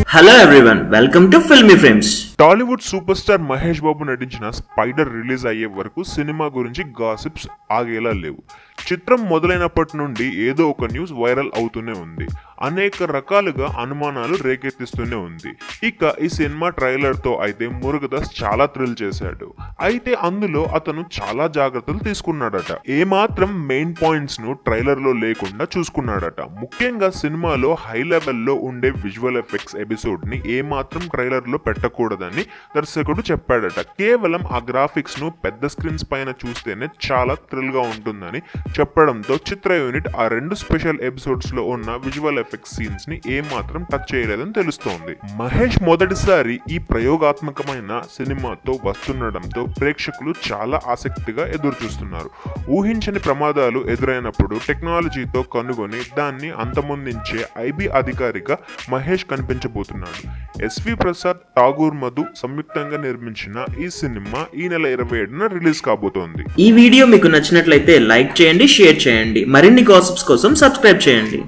hello everyone welcome to filmy frames Tollywood super star Mahesh Babu నటించిన Spyder release అయ్యే వరకు cinema గురించి గాసిప్స్ ఆగేలా లేవు చిత్రం మొదలైనప్పటి నుండి ఏదో ఒక న్యూస్ వైరల్ అవుతూనే ఉంది అనేక రకాలుగా అనుమానాలు రేకెత్తిస్తూనే ఉంది ఇక ఈ సినిమా ట్రైలర్ తో అయితే మురుగదాస్ చాలా థ్రిల్ చేశాడు అయితే అందులో అతను చాలా జాగ్రత్తలు తీసుకున్నాడట ఏమాత్రం మెయిన్ పాయింట్స్ ను ట్రైలర్ లో లేకుండా చూసుకున్నాడట ముఖ్యంగా సినిమాలో హై లెవెల్లో ఉండే విజువల్ ఎఫెక్ట్స్ ఎపిసోడ్ ని ఏమాత్రం ట్రైలర్ లో పెట్టకూడదని దర్శకుడు చెప్పాడట కేవలం ఆ గ్రాఫిక్స్ ను పెద్ద స్క్రీన్స్ పైన చూస్తేనే చాలా థ్రిల్ గా ఉంటుందని చెప్పడంతో చిత్ర యూనిట్ ఆ రెండు స్పెషల్ ఎపిసోడ్స్ లో ఉన్న విజువల్ ఎఫెక్ట్స్ సీన్స్ ని ఏమాత్రం టచ్ చేయలేదని తెలుస్తోంది మహేష్ మొదటిసారి ఈ ప్రయోగాత్మకమైన సినిమాతో వస్తుండడంతో ప్రేక్షకులు చాలా ఆసక్తిగా ఎదురు చూస్తున్నారు ఊహించని ప్రమాదాలు ఎదురైనప్పుడు టెక్నాలజీతో కనుగొని దాన్ని అంతమొందించే ఐబీ అధికారిగా మహేష్ కనిపించబోతున్నాడు ఎస్వి ప్రసాద్ ఠాగూర్ మధు సంయుక్తంగా నిర్మించిన ఈ సినిమా ఈ నెల ఇరవై ఏడున రిలీజ్ కాబోతోంది ఈ వీడియో మీకు నచ్చినట్లయితే లైక్ చేయండి షేర్ చేయండి మరిన్ని గాసిప్స్ కోసం సబ్స్క్రైబ్ చేయండి